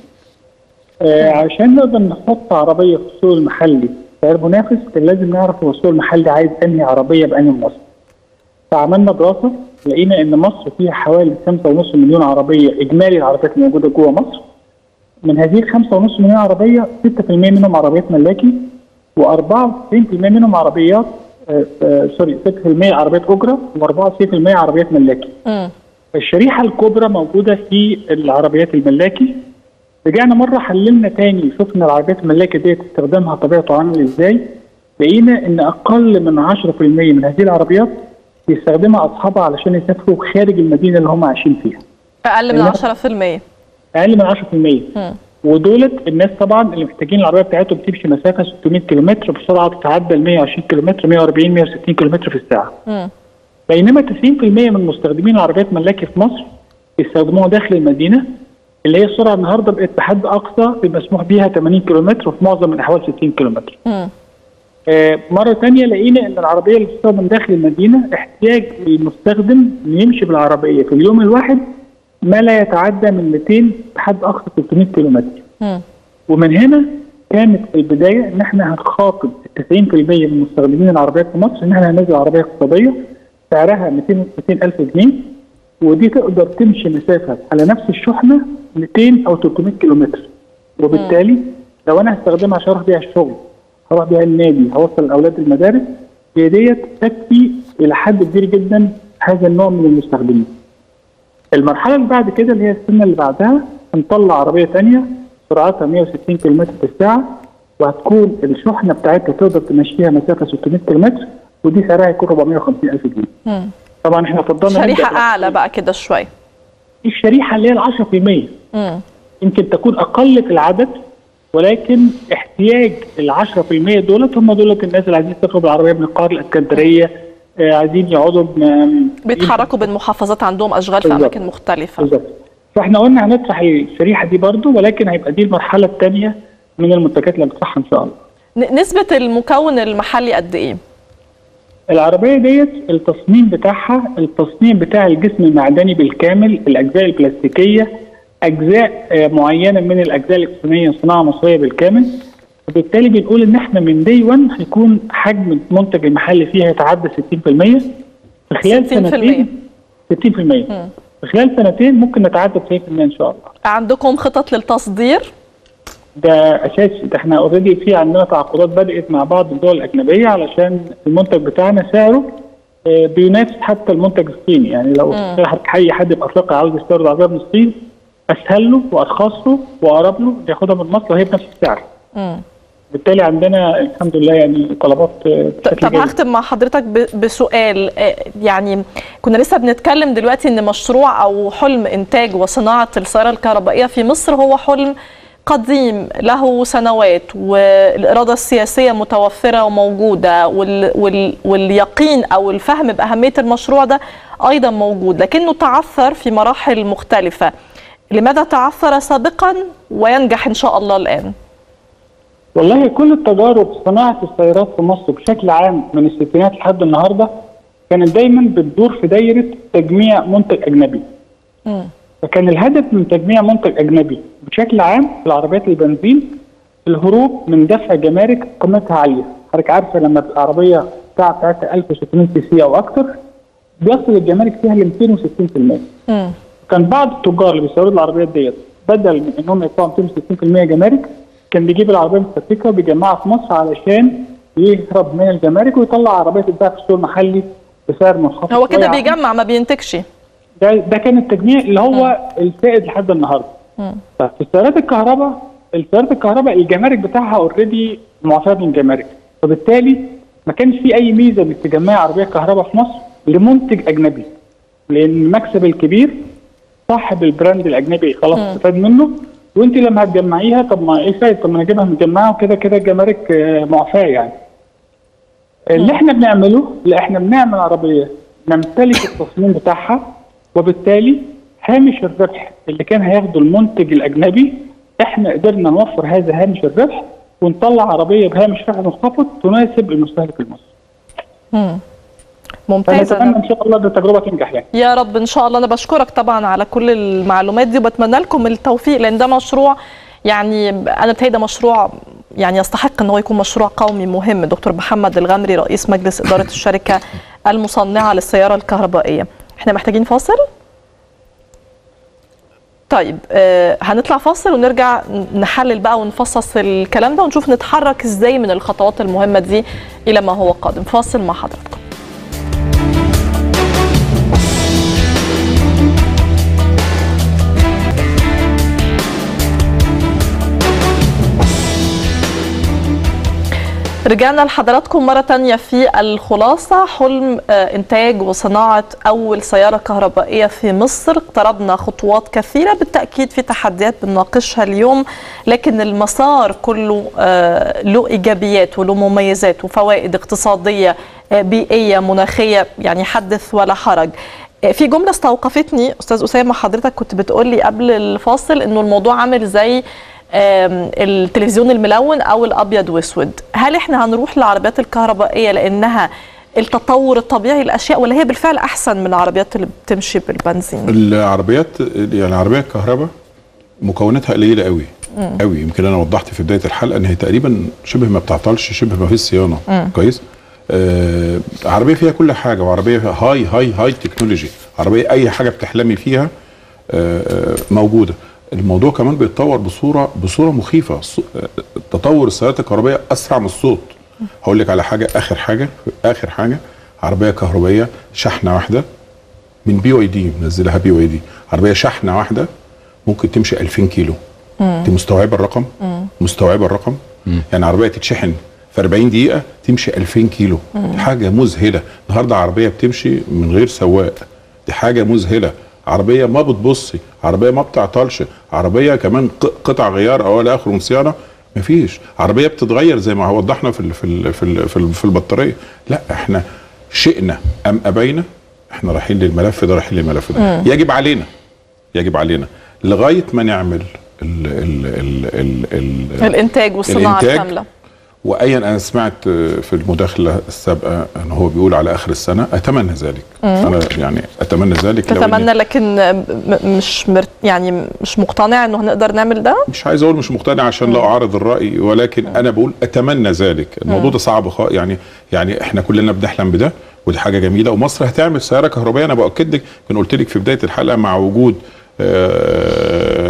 آه عشان نقدر نحط عربيه في السوق المحلي سعر منافس كان لازم نعرف هو السوق المحلي عايز انهي عربيه بانهي مواصفات. فعملنا دراسه لقينا ان مصر فيها حوالي 5.5 مليون عربيه اجمالي العربيات الموجوده جوه مصر. من هذه ال 5.5 مليون عربيه 6% منهم عربيات ملاكي و94% منهم عربيات آه آه سوري 6% عربيات اجره و94% عربيات ملاكي. مم. الشريحه الكبرى موجوده في العربيات الملاكي رجعنا مره حللنا تاني شفنا العربيات الملاكي ديت استخدامها طبيعته عامل ازاي لقينا ان اقل من 10% من هذه العربيات بيستخدمها اصحابها علشان يسافروا خارج المدينه اللي هم عايشين فيها اقل من لا. 10% اقل من 10% مم. ودولت الناس طبعا اللي محتاجين العربيه بتاعتهم تمشي مسافه 600 كيلومتر بسرعه تتعدى ال 120 كيلومتر 140 160 كيلومتر في الساعه مم. بينما 90% من مستخدمين العربيات ملاكي في مصر بيستخدموها داخل المدينه اللي هي السرعه النهارده بقت بحد اقصى المسموح بيها 80 كيلومتر وفي معظم الاحوال 60 كيلومتر. مم. آه مره ثانيه لقينا ان العربيه اللي بتستخدم داخل المدينه احتياج المستخدم انه يمشي بالعربيه في اليوم الواحد ما لا يتعدى من 200 بحد اقصى 300 كيلومتر. مم. ومن هنا كانت البدايه ان احنا هنخاطب 90% من مستخدمين العربيات في مصر ان احنا هننزل عربيه اقتصاديه سعرها 200 200000 جنيه ودي تقدر تمشي مسافه على نفس الشحنه 200 او 300 كيلومتر وبالتالي لو انا هستخدمها عشان اروح بيها الشغل هروح بيها النادي هوصل الاولاد المدارس هي ديت تكفي الى حد كبير جدا هذا النوع من المستخدمين. المرحله اللي بعد كده اللي هي السنه اللي بعدها هنطلع عربيه ثانيه سرعتها 160 كم في الساعه وهتكون الشحنه بتاعتها تقدر تمشيها مسافه 600 كم ودي سعرها هيكون 450 الف جنيه. مم. طبعا احنا فضلنا شريحه نبدأ اعلى بقى كده شويه الشريحه اللي هي ال 10% مم. يمكن تكون اقل في العدد ولكن احتياج ال 10% دولت هم دولت الناس اللي عايزين يسافروا بالعربيه من القاهره الاسكندريه آه، عايزين يقعدوا ب- بيتحركوا بين محافظات عندهم اشغال في بالظبط. اماكن مختلفه بالظبط فاحنا قلنا هنطرح الشريحه دي برضو ولكن هيبقى دي المرحله الثانيه من المنتجات اللي هنطرحها ان شاء الله ن- نسبه المكون المحلي قد ايه العربيه ديت التصميم بتاعها التصميم بتاع الجسم المعدني بالكامل الاجزاء البلاستيكيه اجزاء آه، معينه من الاجزاء الالكترونيه صناعه مصريه بالكامل وبالتالي بنقول ان احنا من دي 1 هيكون حجم المنتج المحلي فيها يتعدى 60% في خلال 60%. سنتين 60% في خلال سنتين ممكن نتعدى 90% ان شاء الله عندكم خطط للتصدير ده اساسي ده احنا اوريدي في عندنا تعاقدات بدات مع بعض الدول الاجنبيه علشان المنتج بتاعنا سعره آه، بينافس حتى المنتج الصيني يعني لو حضرتك اي حد في افريقيا عاوز يستورد عربيه من الصين اسهل له وارخص له واقرب له ياخدها من مصر وهي بنفس السعر مم. بالتالي عندنا الحمد لله يعني طلبات آه، ط- بشكل طب جيد. هختم مع حضرتك ب- بسؤال آه، يعني كنا لسه بنتكلم دلوقتي ان مشروع او حلم انتاج وصناعه السياره الكهربائيه في مصر هو حلم قديم له سنوات والاراده السياسيه متوفره وموجوده وال وال واليقين او الفهم باهميه المشروع ده ايضا موجود لكنه تعثر في مراحل مختلفه لماذا تعثر سابقا وينجح ان شاء الله الان والله كل التجارب في صناعه السيارات في مصر بشكل عام من الستينات لحد النهارده كانت دايما بتدور في دايره تجميع منتج اجنبي. مم. فكان الهدف من تجميع منتج اجنبي بشكل عام في العربيات البنزين الهروب من دفع جمارك قيمتها عاليه، حضرتك عارفه لما تبقى عربيه الساعه بتاعتها 1600 سي سي او اكتر بيصل الجمارك فيها ل 260%. مم. كان بعض التجار اللي بيستوردوا العربيات ديت بدل من انهم يدفعوا 260% جمارك كان بيجيب العربيه متفكه وبيجمعها في مصر علشان يهرب من الجمارك ويطلع عربيه تتباع في السوق المحلي بسعر منخفض هو كده شوية عن- بيجمع ما بينتجش ده, ده كان التجميع اللي هو السائد لحد النهارده مم. طيب في السيارات الكهرباء السيارات الكهرباء الجمارك بتاعها اوريدي معفاه من جمارك فبالتالي ما كانش في اي ميزه انك تجمعي عربيه كهرباء في مصر لمنتج اجنبي لان المكسب الكبير صاحب البراند الاجنبي خلاص استفاد منه وانت لما هتجمعيها طب ما ايه فايده طب ما انا اجيبها متجمعه وكده كده الجمارك آه، معفاه يعني اللي احنا بنعمله لا احنا بنعمل عربيه نمتلك التصميم بتاعها وبالتالي هامش الربح اللي كان هياخده المنتج الاجنبي احنا قدرنا نوفر هذا هامش الربح ونطلع عربيه بهامش ربح منخفض تناسب المستهلك المصري. مم. ممتاز فنتمنى أنا ان شاء الله ده تجربه تنجح يعني. يا رب ان شاء الله انا بشكرك طبعا على كل المعلومات دي وبتمنى لكم التوفيق لان ده مشروع يعني انا بتهيألي ده مشروع يعني يستحق ان هو يكون مشروع قومي مهم دكتور محمد الغمري رئيس مجلس اداره الشركه المصنعه للسياره الكهربائيه احنا محتاجين فاصل طيب آه هنطلع فاصل ونرجع نحلل بقى ونفصص الكلام ده ونشوف نتحرك ازاي من الخطوات المهمه دي الى ما هو قادم فاصل مع حضراتكم رجعنا لحضراتكم مرة تانية في الخلاصة حلم آه، إنتاج وصناعة أول سيارة كهربائية في مصر اقتربنا خطوات كثيرة بالتأكيد في تحديات بنناقشها اليوم لكن المسار كله آه، له إيجابيات وله مميزات وفوائد اقتصادية آه، بيئية مناخية يعني حدث ولا حرج آه، في جملة استوقفتني أستاذ أسامة حضرتك كنت بتقولي قبل الفاصل إنه الموضوع عامل زي آم، التلفزيون الملون او الابيض واسود هل احنا هنروح للعربيات الكهربائيه لانها التطور الطبيعي للاشياء ولا هي بالفعل احسن من العربيات اللي بتمشي بالبنزين العربيات يعني العربيه الكهرباء مكوناتها قليله قوي قوي يمكن انا وضحت في بدايه الحلقه ان هي تقريبا شبه ما بتعطلش شبه ما فيش صيانه كويس آه عربيه فيها كل حاجه وعربيه فيها هاي هاي هاي تكنولوجي عربيه اي حاجه بتحلمي فيها آه آه، موجوده الموضوع كمان بيتطور بصوره بصوره مخيفه الص- آه، تطور السيارات الكهربائيه اسرع من الصوت هقول لك على حاجه اخر حاجه اخر حاجه عربيه كهربائيه شحنه واحده من بي واي دي منزلها بي واي دي عربيه شحنه واحده ممكن تمشي 2000 كيلو انت مستوعبه الرقم مستوعبه الرقم يعني عربيه تتشحن في 40 دقيقه تمشي 2000 كيلو دي حاجه مذهله النهارده عربيه بتمشي من غير سواق دي حاجه مذهله عربيه ما بتبصي عربيه ما بتعطلش عربيه كمان ق- قطع غيار او الى اخره من صيانه مفيش عربيه بتتغير زي ما وضحنا في ال في ال في, ال في, ال في البطاريه لا احنا شئنا ام ابينا احنا رايحين للملف ده رايحين للملف ده يجب علينا يجب علينا لغايه ما نعمل ال ال ال ال ال الانتاج والصناعه الإنتاج الكامله وايا انا سمعت في المداخله السابقه ان هو بيقول على اخر السنه اتمنى ذلك انا يعني اتمنى ذلك لو إن- تتمنى لكن م- مش مرت يعني مش مقتنع انه هنقدر نعمل ده مش عايز اقول مش مقتنع عشان لا اعارض الراي ولكن انا بقول اتمنى ذلك الموضوع ده صعب خالص يعني يعني احنا كلنا بنحلم بده ودي حاجه جميله ومصر هتعمل سياره كهربائيه انا باكد لك كنت قلت لك في بدايه الحلقه مع وجود آه،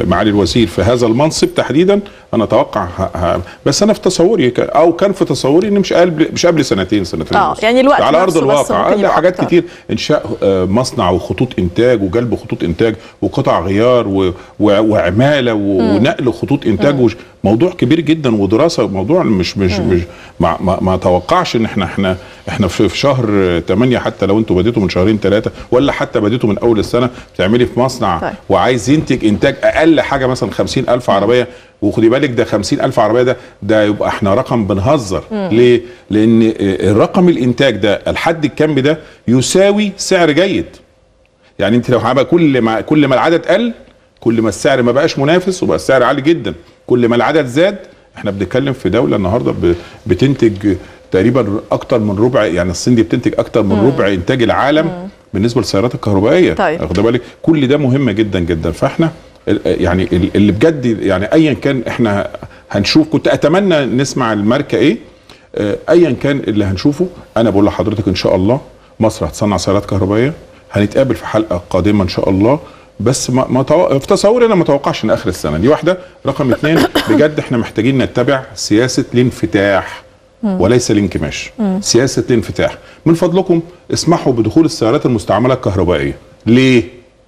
معالي الوزير في هذا المنصب تحديدا انا اتوقع ه... ه... بس انا في تصوري ك... او كان في تصوري ان مش قبل مش قبل سنتين سنتين آه، ونص. يعني الوقت على ارض نفسه بس الواقع ممكن لا يبقى حاجات أكتر. كتير انشاء آه، مصنع وخطوط انتاج وجلب خطوط انتاج وقطع غيار و... و... وعماله و... ونقل خطوط انتاج وش... موضوع كبير جدا ودراسه موضوع مش مش مش ما ما, ما اتوقعش ان احنا احنا احنا في في شهر 8 حتى لو انتوا بديتوا من شهرين ثلاثه ولا حتى بديتوا من اول السنه بتعملي في مصنع طيب. وعايز ينتج انتاج اقل حاجه مثلا 50000 عربيه وخدي بالك ده 50000 عربيه ده ده يبقى احنا رقم بنهزر ليه؟ لان الرقم الانتاج ده الحد الكمي ده يساوي سعر جيد يعني انت لو عمل كل ما كل ما العدد قل كل ما السعر ما بقاش منافس وبقى السعر عالي جدا كل ما العدد زاد احنا بنتكلم في دوله النهارده ب- بتنتج تقريبا اكتر من ربع يعني الصين دي بتنتج اكتر من ربع انتاج العالم بالنسبه للسيارات الكهربائيه طيب. واخد بالك كل ده مهم جدا جدا فاحنا ال- يعني ال- اللي بجد يعني ايا كان احنا هنشوف كنت اتمنى نسمع الماركه ايه آه، ايا كان اللي هنشوفه انا بقول لحضرتك ان شاء الله مصر هتصنع سيارات كهربائيه هنتقابل في حلقه قادمه ان شاء الله بس ما ما تو... في تصوري انا ما اتوقعش ان اخر السنه دي واحده رقم اثنين بجد احنا محتاجين نتبع سياسه الانفتاح وليس الانكماش سياسه الانفتاح من فضلكم اسمحوا بدخول السيارات المستعمله الكهربائيه ليه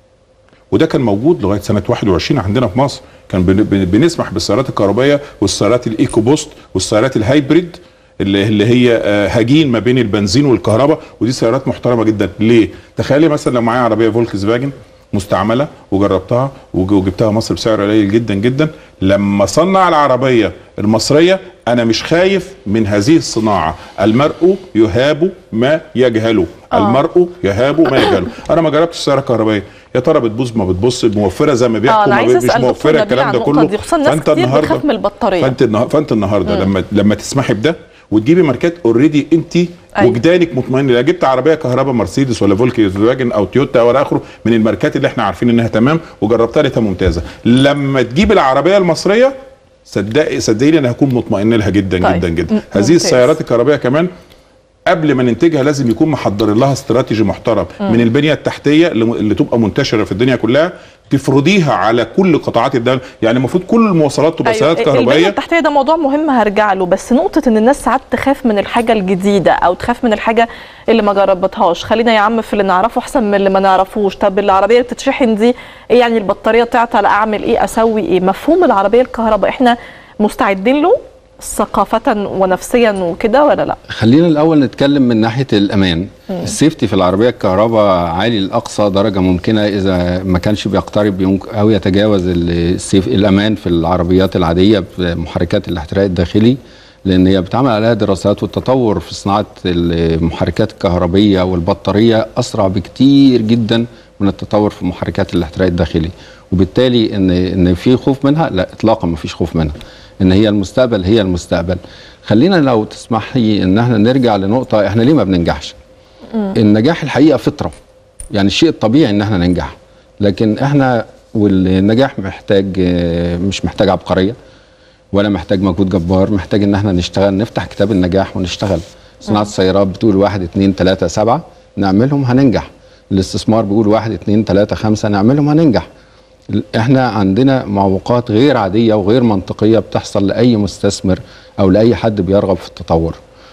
وده كان موجود لغايه سنه 21 عندنا في مصر كان بن- بن- بنسمح بالسيارات الكهربائيه والسيارات الايكو بوست والسيارات الهايبريد اللي اللي هي آه، هجين ما بين البنزين والكهرباء ودي سيارات محترمه جدا ليه تخيلي مثلا لو معايا عربيه فولكس فاجن مستعمله وجربتها وج- وجبتها مصر بسعر قليل جدا جدا لما صنع العربيه المصريه انا مش خايف من هذه الصناعه المرء يهاب ما يجهله المرء يهاب ما يجهله انا ما جربتش سياره كهربائيه يا ترى بتبوظ ما بتبص موفره زي ما اه بيحكوا انا ما عايزه بي- مش اسال دكتور موفره نبيل الكلام عن ده النقطه كله دي خصوصا ناس كتير بتخاف من البطاريه فانت النهارده فانت النهارده لما لما تسمحي بده وتجيبي ماركات اوريدي انت أيوة. وجدانك مطمئن لا جبت عربيه كهرباء مرسيدس ولا فولكس فاجن او تويوتا ولا اخره من الماركات اللي احنا عارفين انها تمام وجربتها لقيتها ممتازه لما تجيب العربيه المصريه صدقي صدقيني انا هكون مطمئن لها جدا طيب. جدا جدا م- هذه ممتاز. السيارات الكهربائيه كمان قبل ما ننتجها لازم يكون محضر لها استراتيجي محترم من البنيه التحتيه اللي, اللي تبقى منتشره في الدنيا كلها تفرضيها على كل قطاعات الدوله يعني المفروض كل المواصلات تبقى سيارات البنيه كهربائيه التحتيه ده موضوع مهم هرجع له بس نقطه ان الناس ساعات تخاف من الحاجه الجديده او تخاف من الحاجه اللي ما جربتهاش خلينا يا عم في اللي نعرفه احسن من اللي ما نعرفوش طب العربيه اللي بتتشحن دي ايه يعني البطاريه تعطل اعمل ايه اسوي ايه مفهوم العربيه الكهرباء احنا مستعدين له ثقافه ونفسيا وكده ولا لا خلينا الاول نتكلم من ناحيه الامان السيفتي في العربيه الكهرباء عالي لاقصى درجه ممكنه اذا ما كانش بيقترب يمك- او يتجاوز السيف الامان في العربيات العاديه بمحركات الاحتراق الداخلي لان هي بتعمل عليها دراسات والتطور في صناعه المحركات الكهربيه والبطاريه اسرع بكتير جدا من التطور في محركات الاحتراق الداخلي وبالتالي ان ان في خوف منها لا اطلاقا ما فيش خوف منها ان هي المستقبل هي المستقبل خلينا لو تسمحي ان احنا نرجع لنقطه احنا ليه ما بننجحش النجاح الحقيقه فطره يعني الشيء الطبيعي ان احنا ننجح لكن احنا والنجاح محتاج آه، مش محتاج عبقريه ولا محتاج مجهود جبار محتاج ان احنا نشتغل نفتح كتاب النجاح ونشتغل صناعه السيارات بتقول واحد اتنين تلاته سبعه نعملهم هننجح الاستثمار بيقول واحد اتنين تلاته خمسه نعملهم هننجح احنا عندنا معوقات غير عاديه وغير منطقيه بتحصل لاي مستثمر او لاي حد بيرغب في التطور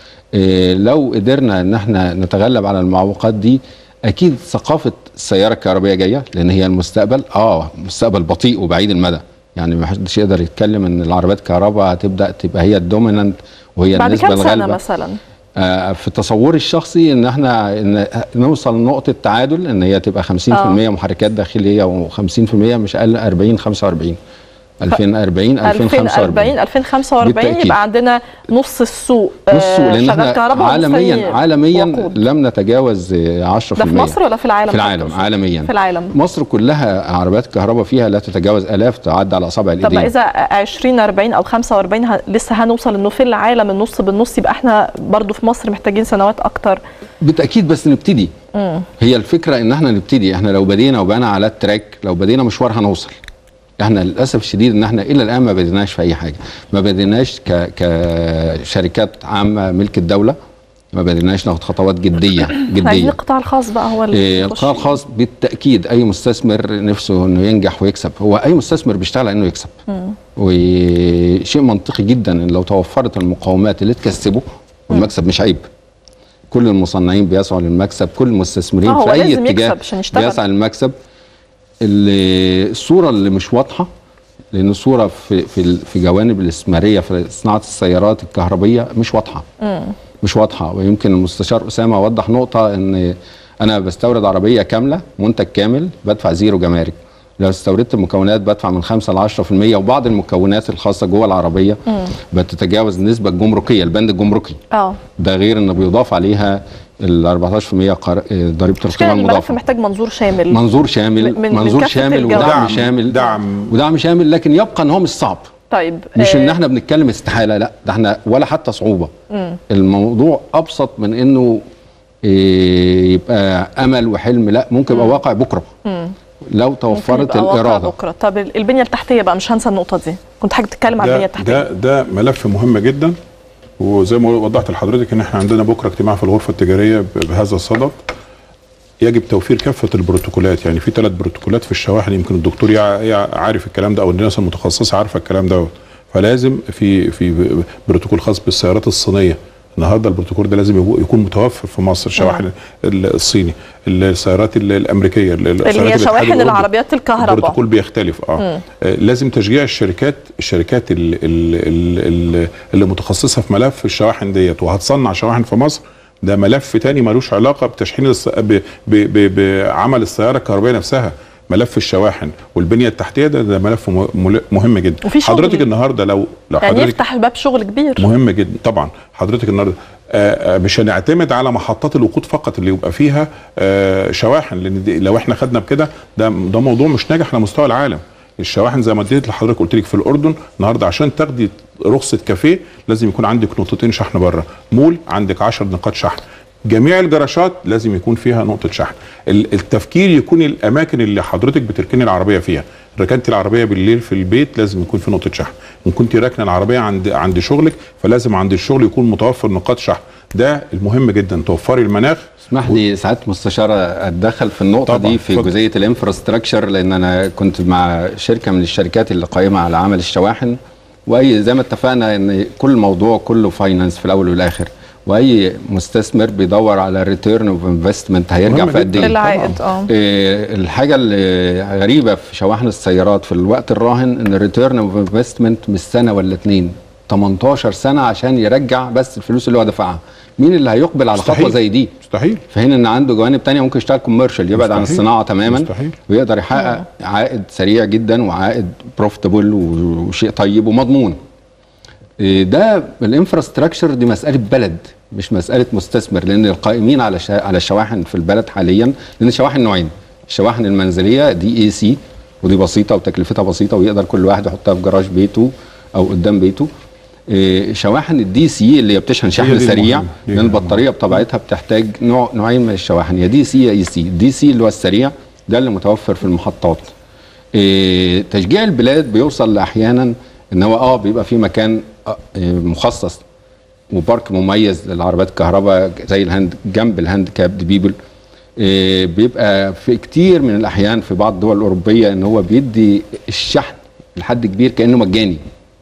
إيه لو قدرنا ان احنا نتغلب على المعوقات دي اكيد ثقافه السياره الكهربائيه جايه لان هي المستقبل اه مستقبل بطيء وبعيد المدى يعني ما حدش يقدر يتكلم ان العربيات الكهرباء هتبدا تبقى هي الدومينانت وهي بعد النسبه كام سنه الغالبه مثلا آه، في تصوري الشخصي ان احنا إن نوصل لنقطه تعادل ان هي تبقى 50% محركات داخليه و50% مش اقل 40 45 2040 2040 2045 2045 بالتأكيد. يبقى عندنا نص السوق نص آه، لان شغال احنا كهرباء عالميا ومستنيين عالميا وقود. لم نتجاوز آه، 10% ده في مصر ولا في العالم في العالم حضرتك؟ عالميا في العالم مصر كلها عربيات كهرباء فيها لا تتجاوز الاف تعدى على اصابع طب ما الايدين اذا 20 40 او 45 ه- لسه هنوصل انه في العالم النص بالنص يبقى احنا برضو في مصر محتاجين سنوات اكتر بالتاكيد بس نبتدي هي الفكره ان احنا نبتدي احنا لو بدينا وبقينا على التراك لو بدينا مشوار هنوصل احنا للاسف الشديد ان احنا الى الان ما بديناش في اي حاجه ما بديناش ك كشركات عامه ملك الدوله ما بديناش ناخد خطوات جديه احنا عايزين جديه القطاع الخاص بقى هو اللي إيه، يخش. القطاع الخاص بالتاكيد اي مستثمر نفسه انه ينجح ويكسب هو اي مستثمر بيشتغل على انه يكسب وشيء منطقي جدا ان لو توفرت المقومات اللي تكسبه والمكسب مش عيب كل المصنعين بيسعوا للمكسب كل المستثمرين آه، هو في اي لازم اتجاه يكسب عشان يشتغل. بيسعى للمكسب اللي الصوره اللي مش واضحه لان الصوره في في ال- في جوانب الاستثماريه في صناعه السيارات الكهربيه مش واضحه مش واضحه ويمكن المستشار اسامه وضح نقطه ان انا بستورد عربيه كامله منتج كامل بدفع زيرو جمارك لو استوردت المكونات بدفع من 5 ل 10% وبعض المكونات الخاصه جوه العربيه بتتجاوز النسبه الجمركيه البند الجمركي اه ده غير ان بيضاف عليها ال 14% قر- ضريبه مش كده القيمه الملف المضافه محتاج منظور شامل منظور شامل من- من منظور كافة شامل الجوانب. ودعم دعم- شامل دعم. ودعم شامل لكن يبقى ان هو مش صعب طيب مش آه، ان احنا بنتكلم استحاله لا ده احنا ولا حتى صعوبه الموضوع ابسط من انه إيه، يبقى امل وحلم لا ممكن يبقى واقع بكره لو ممكن توفرت يبقى واقع الاراده بكره طب ال- البنيه التحتيه بقى مش هنسى النقطه دي كنت حاجه تتكلم عن البنيه ده التحتيه ده ده ملف مهم جدا وزي ما وضحت لحضرتك ان احنا عندنا بكره اجتماع في الغرفه التجاريه ب- بهذا الصدد يجب توفير كافه البروتوكولات يعني في ثلاث بروتوكولات في الشواحن يمكن الدكتور يع- يع- عارف الكلام ده او الناس المتخصصه عارفه الكلام ده فلازم في في ب- بروتوكول خاص بالسيارات الصينيه النهارده البروتوكول ده لازم يبقى- يكون متوفر في مصر الشواحن ال- الصيني السيارات ال- الامريكيه ال- اللي سيارات هي الاتحاد شواحن الأوروبي. العربيات الكهرباء البروتوكول بيختلف اه آه، لازم تشجيع الشركات الشركات ال- ال- ال- ال- اللي متخصصه في ملف الشواحن ديت وهتصنع شواحن في مصر ده ملف تاني ملوش علاقه بتشحين الس... ب... ب... ب... بعمل السياره الكهربائيه نفسها ملف الشواحن والبنيه التحتيه ده, ده ملف م... مل- مهم جدا وفي شغل. حضرتك النهارده لو لو يعني حضرتك يفتح باب شغل كبير مهم جدا طبعا حضرتك النهارده آه، آه، مش هنعتمد على محطات الوقود فقط اللي يبقى فيها آه، شواحن لان دي- لو احنا خدنا بكده ده ده موضوع مش ناجح على مستوى العالم الشواحن زي ما اديت لحضرتك قلت لك في الاردن النهارده عشان تاخدي رخصه كافيه لازم يكون عندك نقطتين شحن بره مول عندك 10 نقاط شحن جميع الجراشات لازم يكون فيها نقطه شحن ال- التفكير يكون الاماكن اللي حضرتك بتركني العربيه فيها ركنت العربيه بالليل في البيت لازم يكون في نقطه شحن ان كنت راكنه العربيه عند عند شغلك فلازم عند الشغل يكون متوفر نقاط شحن ده المهم جدا توفري المناخ اسمح لي ساعات مستشاره اتدخل في النقطه طبعاً، دي في اتفضل. جزئيه الانفراستراكشر لان انا كنت مع شركه من الشركات اللي قائمه على عمل الشواحن واي زي ما اتفقنا ان كل موضوع كله فاينانس في الاول والاخر واي مستثمر بيدور على ريتيرن اوف انفستمنت هيرجع مهم في قد جداً. ايه العائد اه إيه، الحاجة اللي غريبة في شواحن السيارات في الوقت الراهن ان الريتيرن اوف انفستمنت مش سنة ولا اتنين 18 سنة عشان يرجع بس الفلوس اللي هو دفعها مين اللي هيقبل على خطوة مستحيل. زي دي مستحيل في حين ان عنده جوانب تانية ممكن يشتغل كوميرشال يبعد عن مستحيل. الصناعة تماما مستحيل. ويقدر يحقق عائد سريع جدا وعائد بروفيتبل وشيء طيب ومضمون إيه، ده الانفراستراكشر دي مساله بلد مش مساله مستثمر لان القائمين على شا... على الشواحن في البلد حاليا لان الشواحن نوعين الشواحن المنزليه دي اي سي ودي بسيطه وتكلفتها بسيطه ويقدر كل واحد يحطها في جراج بيته او قدام بيته إيه، شواحن الدي سي اللي هي بتشحن شحن دي سريع المهمة. دي لان المهمة. البطاريه بطبيعتها بتحتاج نوع نوعين من الشواحن يا دي سي يا اي سي الدي سي اللي هو السريع ده اللي متوفر في المحطات إيه، تشجيع البلاد بيوصل احيانا ان هو اه بيبقى في مكان آه، إيه، مخصص وبارك مميز للعربيات الكهرباء زي الهاند جنب الهاند كاب دي بيبل إيه، بيبقى في كتير من الاحيان في بعض الدول الاوروبيه ان هو بيدي الشحن لحد كبير كانه مجاني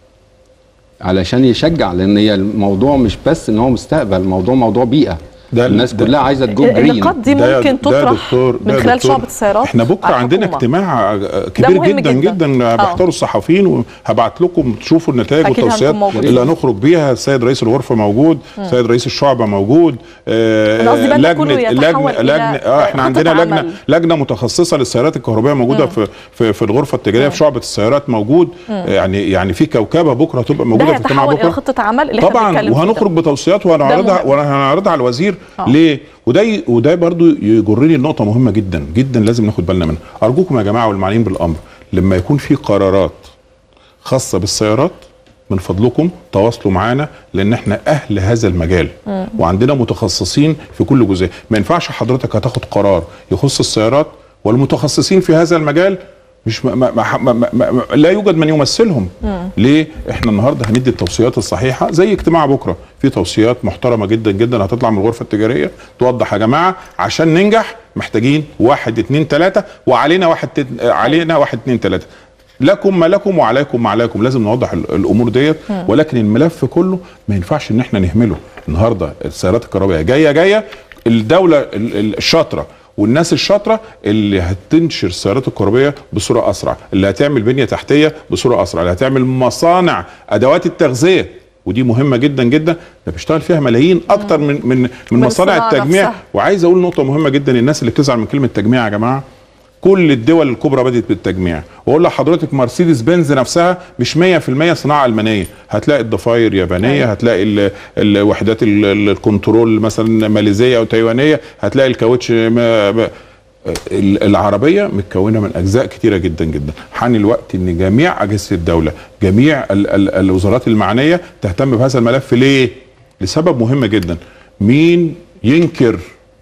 علشان يشجع لان هي الموضوع مش بس ان هو مستقبل الموضوع موضوع بيئه ده- الناس ده- كلها عايزه تجو جرين النقاط دي ده- ممكن ده تطرح دكتور- من ده خلال دكتور. شعبة السيارات احنا بكره على عندنا الحكومة. اجتماع آه، كبير مهم جدا جداً. جدا, آه. بختاروا الصحفيين وهبعت لكم تشوفوا النتائج أكيد والتوصيات هنكون موجودين. اللي هنخرج بيها السيد رئيس الغرفه موجود السيد رئيس الشعبه موجود آه، أنا قصدي بقى ده لجنه كله يتحول لجنه إلى لجنه اه احنا خطة عندنا لجنه عمل. لجنه متخصصه للسيارات الكهربائيه موجوده في, في في الغرفه التجاريه في شعبه السيارات موجود آه، يعني يعني في كوكبه بكره تبقى ده موجوده في اجتماع هيتحول الى بكره خطه عمل اللي احنا طبعا بنتكلم فيه ده. وهنخرج بتوصيات وهنعرضها مهم. وهنعرضها على الوزير آه. ليه وده ي- وده برضو يجرني لنقطه مهمه جدا جدا لازم ناخد بالنا منها ارجوكم يا جماعه والمعنيين بالامر لما يكون في قرارات خاصه بالسيارات من فضلكم تواصلوا معانا لان احنا اهل هذا المجال وعندنا متخصصين في كل جزئيه ما ينفعش حضرتك هتاخد قرار يخص السيارات والمتخصصين في هذا المجال مش ما ما ما ما ما ما لا يوجد من يمثلهم ليه احنا النهارده هندي التوصيات الصحيحه زي اجتماع بكره في توصيات محترمه جدا جدا هتطلع من الغرفه التجاريه توضح يا جماعه عشان ننجح محتاجين واحد اتنين تلاته وعلينا واحد تت... علينا واحد اتنين تلاته لكم ما لكم وعليكم ما عليكم لازم نوضح ال- الامور ديت ولكن الملف كله ما ينفعش ان احنا نهمله النهارده السيارات الكهربائيه جايه جايه الدوله ال- ال- الشاطره والناس الشاطره اللي هتنشر السيارات الكهربائيه بصوره اسرع اللي هتعمل بنيه تحتيه بصوره اسرع اللي هتعمل مصانع ادوات التغذيه ودي مهمه جدا جدا ده بيشتغل فيها ملايين اكتر من من من, من مصانع الصناعة التجميع نفسها. وعايز اقول نقطه مهمه جدا الناس اللي بتزعل من كلمه تجميع يا جماعه كل الدول الكبرى بدات بالتجميع واقول لحضرتك مرسيدس بنز نفسها مش 100% صناعه المانيه هتلاقي الضفاير يابانيه هتلاقي ال- الوحدات ال- ال- الكنترول مثلا ماليزيه او تايوانيه هتلاقي الكاوتش ما- ما- ال- العربيه متكونه من اجزاء كتيره جدا جدا حان الوقت ان جميع اجهزه الدوله جميع ال ال الوزارات المعنيه تهتم بهذا الملف ليه لسبب مهم جدا مين ينكر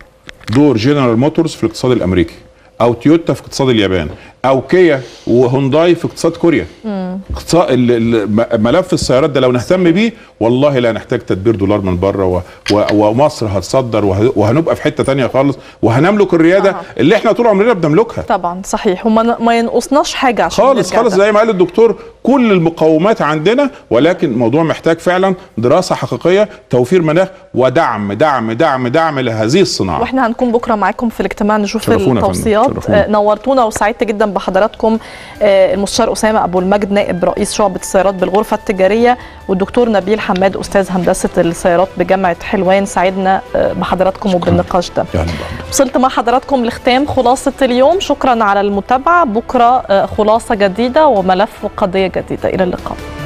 دور جنرال موتورز في الاقتصاد الامريكي او تويوتا في اقتصاد اليابان او كيا وهونداي في اقتصاد كوريا اقتصاد ال- ال- م- ملف السيارات ده لو نهتم بيه والله لا نحتاج تدبير دولار من بره و و ومصر هتصدر وه- وهنبقى في حته تانية خالص وهنملك الرياده آه. اللي احنا طول عمرنا بنملكها طبعا صحيح وما ن- ما ينقصناش حاجه عشان خالص نرجع خالص ده. زي ما قال الدكتور كل المقومات عندنا ولكن الموضوع محتاج فعلا دراسه حقيقيه توفير مناخ ودعم دعم دعم دعم لهذه الصناعه واحنا هنكون بكره معاكم في الاجتماع نشوف شرفونا يا فندم، التوصيات شرفونا. آه، نورتونا وسعدت جدا بحضراتكم آه، المستشار اسامه ابو المجد نائب رئيس شعبه السيارات بالغرفه التجاريه والدكتور نبيل حماد استاذ هندسه السيارات بجامعه حلوان سعدنا آه، بحضراتكم وبالنقاش ده يعني بقى. وصلت مع حضراتكم لختام خلاصه اليوم شكرا على المتابعه بكره آه، خلاصه جديده وملف وقضيه جديده الى اللقاء